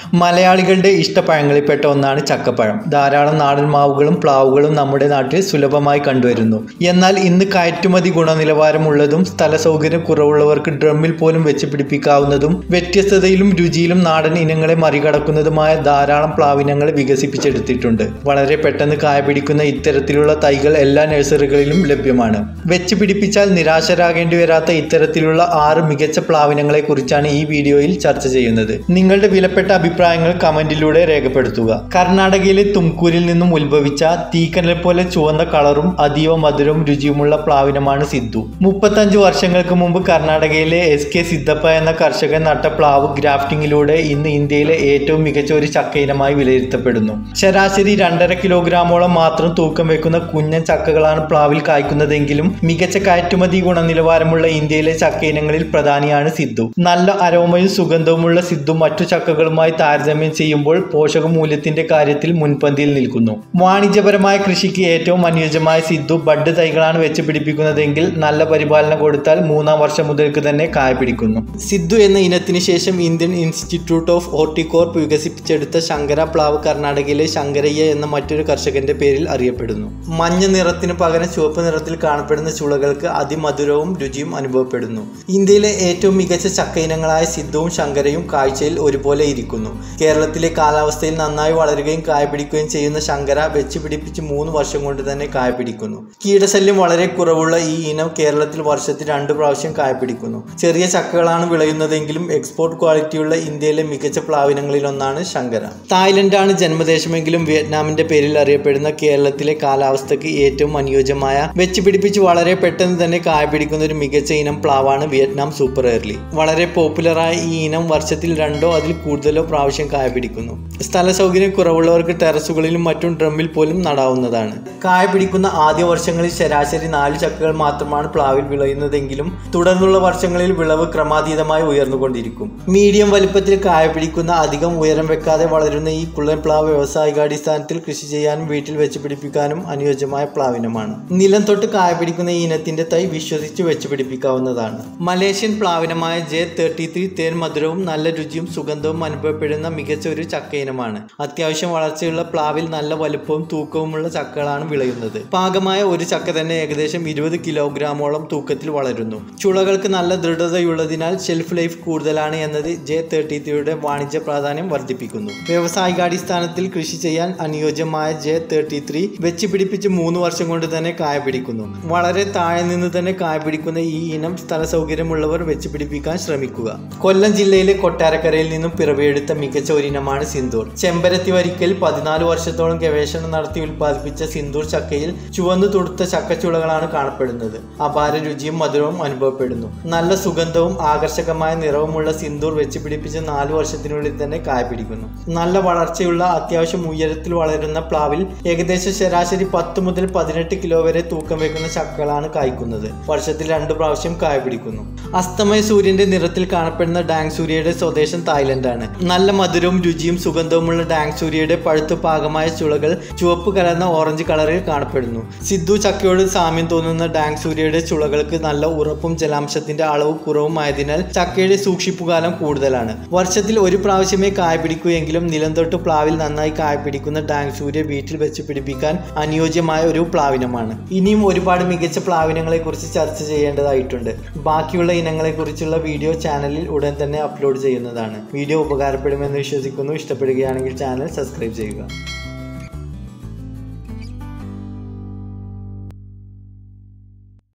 മലയാളികളുടെ ഇഷ്ടപഴങ്ങളിൽപ്പെട്ട ഒന്നാണ് ചക്കപ്പഴം ധാരാളം നാടൻ മാവുകളും പ്ലാവുകളും നമ്മുടെ നാട്ടിൽ സുലഭമായി കണ്ടുവരുന്നു എന്നാൽ ഇന്ന് കയറ്റുമതി ഗുണനിലവാരമുള്ളതും സ്ഥല സൗകര്യം കുറവുള്ളവർക്ക് ഡ്രമ്മിൽ പോലും വെച്ച് പിടിപ്പിക്കാവുന്നതും വ്യത്യസ്തതയിലും രുചിയിലും നാടൻ ഇനങ്ങളെ മറികടക്കുന്നതുമായ ധാരാളം പ്ലാവിനങ്ങൾ വികസിപ്പിച്ചെടുത്തിട്ടുണ്ട് വളരെ പെട്ടെന്ന് കായ പിടിക്കുന്ന ഇത്തരത്തിലുള്ള തൈകൾ എല്ലാ നഴ്സറികളിലും ലഭ്യമാണ് വെച്ച് പിടിപ്പിച്ചാൽ നിരാശരാകേണ്ടി വരാത്ത ഇത്തരത്തിലുള്ള ആറ് മികച്ച പ്ലാവിനങ്ങളെ കുറിച്ചാണ് ഈ വീഡിയോയിൽ ചർച്ച ചെയ്യുന്നത് നിങ്ങളുടെ വിലപ്പെട്ട അഭിപ്രായങ്ങൾ കമന്റിലൂടെ രേഖപ്പെടുത്തുക കർണാടകയിലെ തുംകൂരിൽ നിന്നും ഉത്ഭവിച്ച തീക്കനൽ പോലെ ചുവന്ന കളറും അതീവ മധുരവും രുചിയുമുള്ള പ്ലാവിനമാണ് സിദ്ധു മുപ്പത്തഞ്ച് വർഷങ്ങൾക്ക് മുമ്പ് കർണാടകയിലെ എസ് കെ സിദ്ധപ്പ എന്ന കർഷകൻ നട്ട പ്ലാവ് ഗ്രാഫ്റ്റിംഗിലൂടെ ഇന്ന് ഇന്ത്യയിലെ ഏറ്റവും മികച്ച ഒരു ചക്ക ഇനമായി വിലയിരുത്തപ്പെടുന്നു ശരാശരി രണ്ടര കിലോഗ്രാമോളം മാത്രം തൂക്കം വെക്കുന്ന കുഞ്ഞൻ ചക്കകളാണ് പ്ലാവിൽ കായ്ക്കുന്നതെങ്കിലും മികച്ച കയറ്റുമതി ഗുണനിലവാരമുള്ള ഇന്ത്യയിലെ ചക്ക ഇനങ്ങളിൽ പ്രധാനിയാണ് സിദ്ധു നല്ല അരോമയും സുഗന്ധവുമുള്ള സിദ്ധു മറ്റു ചക്കകളുമായി താരതമ്യം ചെയ്യുമ്പോൾ പോഷകമൂല്യത്തിന്റെ കാര്യത്തിൽ മുൻപന്തിയിൽ നിൽക്കുന്നു വാണിജ്യപരമായ കൃഷിക്ക് ഏറ്റവും അനുയോജ്യമായ സിദ്ധു ബഡ് തൈകളാണ് വെച്ച് പിടിപ്പിക്കുന്നതെങ്കിൽ നല്ല പരിപാലനം കൊടുത്താൽ മൂന്നാം വർഷം മുതൽക്ക് തന്നെ കായ പിടിക്കുന്നു സിദ്ധു എന്ന ഇനത്തിന് ശേഷം ഇന്ത്യൻ ഇൻസ്റ്റിറ്റ്യൂട്ട് ഓഫ് ഹോർട്ടികോർപ്പ് വികസിപ്പിച്ചെടുത്ത ശങ്കര പ്ലാവ് കർണാടകയിലെ ശങ്കരയ്യ എന്ന മറ്റൊരു കർഷകന്റെ പേരിൽ അറിയപ്പെടുന്നു മഞ്ഞ നിറത്തിന് പകരം ചുവപ്പ് നിറത്തിൽ കാണപ്പെടുന്ന ചുളകൾക്ക് അതിമധുരവും രുചിയും അനുഭവപ്പെടുന്നു ഇന്ത്യയിലെ ഏറ്റവും മികച്ച ചക്ക ഇനങ്ങളായ സിദ്ധുവും ശങ്കരയും കാഴ്ചയിൽ ഒരുപോലെ ഇരിക്കുന്നു കേരളത്തിലെ കാലാവസ്ഥയിൽ നന്നായി വളരുകയും കായ പിടിക്കുകയും ചെയ്യുന്ന ശങ്കര വെച്ച് പിടിപ്പിച്ച് മൂന്ന് വർഷം കൊണ്ട് തന്നെ കായ പിടിക്കുന്നു കീടശല്യം വളരെ കുറവുള്ള ഈ ഇനം കേരളത്തിൽ വർഷത്തിൽ രണ്ട് പ്രാവശ്യം കായ പിടിക്കുന്നു ചെറിയ ചക്കകളാണ് വിളയുന്നതെങ്കിലും എക്സ്പോർട്ട് ക്വാളിറ്റിയുള്ള ഇന്ത്യയിലെ മികച്ച പ്ലാവിനങ്ങളിലൊന്നാണ് ശങ്കര തായ്ലൻഡാണ് ജന്മദേശമെങ്കിലും വിയറ്റ്നാമിന്റെ പേരിൽ അറിയപ്പെടുന്ന കേരളത്തിലെ കാലാവസ്ഥയ്ക്ക് ഏറ്റവും അനുയോജ്യമായ വെച്ച് പിടിപ്പിച്ച് വളരെ പെട്ടെന്ന് തന്നെ കായ പിടിക്കുന്ന ഒരു മികച്ച ഇനം പ്ലാവാണ് വിയറ്റ്നാം സൂപ്പർ എയർലി വളരെ പോപ്പുലറായ ഈ ഇനം വർഷത്തിൽ രണ്ടോ അതിൽ കൂടുതലോ പ്രാവശ്യം കായ പിടിക്കുന്നു സ്ഥല സൗകര്യം കുറവുള്ളവർക്ക് ടെറസുകളിലും മറ്റും ഡ്രമ്മിൽ പോലും നടാവുന്നതാണ് കായ പിടിക്കുന്ന ആദ്യ വർഷങ്ങളിൽ ശരാശരി നാല് ചക്കകൾ മാത്രമാണ് പ്ലാവിൽ വിളയുന്നതെങ്കിലും തുടർന്നുള്ള വർഷങ്ങളിൽ വിളവ് ക്രമാതീതമായി ഉയർന്നുകൊണ്ടിരിക്കും മീഡിയം വലിപ്പത്തിൽ കായ പിടിക്കുന്ന അധികം ഉയരം വെക്കാതെ വളരുന്ന ഈ കുള്ളൻ പ്ലാവ് വ്യാവസായികാടിസ്ഥാനത്തിൽ കൃഷി ചെയ്യാനും വീട്ടിൽ വെച്ച് പിടിപ്പിക്കാനും അനുയോജ്യമായ പ്ലാവിനമാണ് നിലം തൊട്ട് കായ പിടിക്കുന്ന ഈ ഇനത്തിന്റെ തൈ വിശ്വസിച്ച് വെച്ച് പിടിപ്പിക്കാവുന്നതാണ് മലേഷ്യൻ പ്ലാവിനമായ ജെ തേർട്ടി ത്രീ തേൻ മധുരവും നല്ല രുചിയും സുഗന്ധവും അനുഭവപ്പെടുന്ന മികച്ച ഒരു ചക്ക ഇനമാണ് അത്യാവശ്യം വളർച്ചയുള്ള പ്ലാവിൽ നല്ല വലുപ്പവും തൂക്കവുമുള്ള ചക്കകളാണ് വിളയുന്നത് പാകമായ ഒരു ചക്ക തന്നെ ഏകദേശം ഇരുപത് കിലോഗ്രാമോളം തൂക്കത്തിൽ വളരുന്നു ചുളകൾക്ക് നല്ല ദൃഢതയുള്ളതിനാൽ ഷെൽഫ് ലൈഫ് കൂടുതലാണ് എന്നത് ജെ തേർട്ടി ത്രീയുടെ വാണിജ്യ പ്രാധാന്യം വർദ്ധിപ്പിക്കുന്നു വ്യാവസായികാടിസ്ഥാനത്തിൽ കൃഷി ചെയ്യാൻ അനുയോജ്യമായ ജെ തേർട്ടി ത്രീ വെച്ച് പിടിപ്പിച്ച് മൂന്ന് വർഷം കൊണ്ട് തന്നെ കായ പിടിക്കുന്നു വളരെ താഴെ നിന്ന് തന്നെ കായ പിടിക്കുന്ന ഈ ഇനം സ്ഥല സൗകര്യമുള്ളവർ വെച്ച് പിടിപ്പിക്കാൻ ശ്രമിക്കുക കൊല്ലം ജില്ലയിലെ കൊട്ടാരക്കരയിൽ നിന്നും പിറവിയെടുത്ത മികച്ച ഒരിനമാണ് സിന്ദൂർ ചെമ്പരത്തി വരിക്കൽ പതിനാല് വർഷത്തോളം ഗവേഷണം നടത്തി ഉൽപ്പാദിപ്പിച്ച സിന്ദൂർ ചക്കയിൽ ചുവന്നു തുടുത്ത ചക്കച്ചുളകളാണ് കാണപ്പെടുന്നത് അപാര രുചിയും മധുരവും അനുഭവപ്പെടുന്നു നല്ല സുഗന്ധവും ആകർഷകമായ നിറവുമുള്ള സിന്ദൂർ വെച്ച് പിടിപ്പിച്ച് നാല് വർഷത്തിനുള്ളിൽ തന്നെ കായ പിടിക്കുന്നു നല്ല വളർച്ചയുള്ള അത്യാവശ്യം ഉയരത്തിൽ വളരുന്ന പ്ലാവിൽ ഏകദേശം ശരാശരി പത്ത് മുതൽ പതിനെട്ട് കിലോ വരെ തൂക്കം വെക്കുന്ന ചക്കകളാണ് കായ്ക്കുന്നത് വർഷത്തിൽ രണ്ടു പ്രാവശ്യം കായ പിടിക്കുന്നു അസ്തമയ സൂര്യന്റെ നിറത്തിൽ കാണപ്പെടുന്ന ഡാങ് സൂര്യയുടെ സ്വദേശം തായ്ലൻഡാണ് നല്ല മധുരവും രുചിയും സുഗന്ധവുമുള്ള ഡാങ് സൂര്യയുടെ പഴുത്തു പാകമായ ചുളകൾ ചുവപ്പ് കലർന്ന ഓറഞ്ച് കളറിൽ കാണപ്പെടുന്നു സിദ്ധു ചക്കയോട് സാമ്യം തോന്നുന്ന ഡാങ് സൂര്യയുടെ ചുളകൾക്ക് നല്ല ഉറപ്പും ജലാംശത്തിന്റെ അളവ് കുറവുമായതിനാൽ ചക്കയുടെ സൂക്ഷിപ്പുകാലം കൂടുതലാണ് വർഷത്തിൽ ഒരു പ്രാവശ്യമേ കായ പിടിക്കുകയെങ്കിലും നിലം തൊട്ട് പ്ലാവിൽ നന്നായി കായ പിടിക്കുന്ന ഡാങ് സൂര്യ വീട്ടിൽ വെച്ച് പിടിപ്പിക്കാൻ അനുയോജ്യമായ ഒരു പ്ലാവിനമാണ് ഇനിയും ഒരുപാട് മികച്ച പ്ലാവിനങ്ങളെ കുറിച്ച് ചർച്ച ചെയ്യേണ്ടതായിട്ടുണ്ട് ബാക്കിയുള്ള ഇനങ്ങളെ കുറിച്ചുള്ള വീഡിയോ ചാനലിൽ ഉടൻ തന്നെ അപ്ലോഡ് ചെയ്യുന്നതാണ് വീഡിയോ ഉപകാരപ്പെടുമെന്ന് വിശ്വസിക്കുന്നു ഇഷ്ടപ്പെടുകയാണെങ്കിൽ ചാനൽ സബ്സ്ക്രൈബ് ചെയ്യുക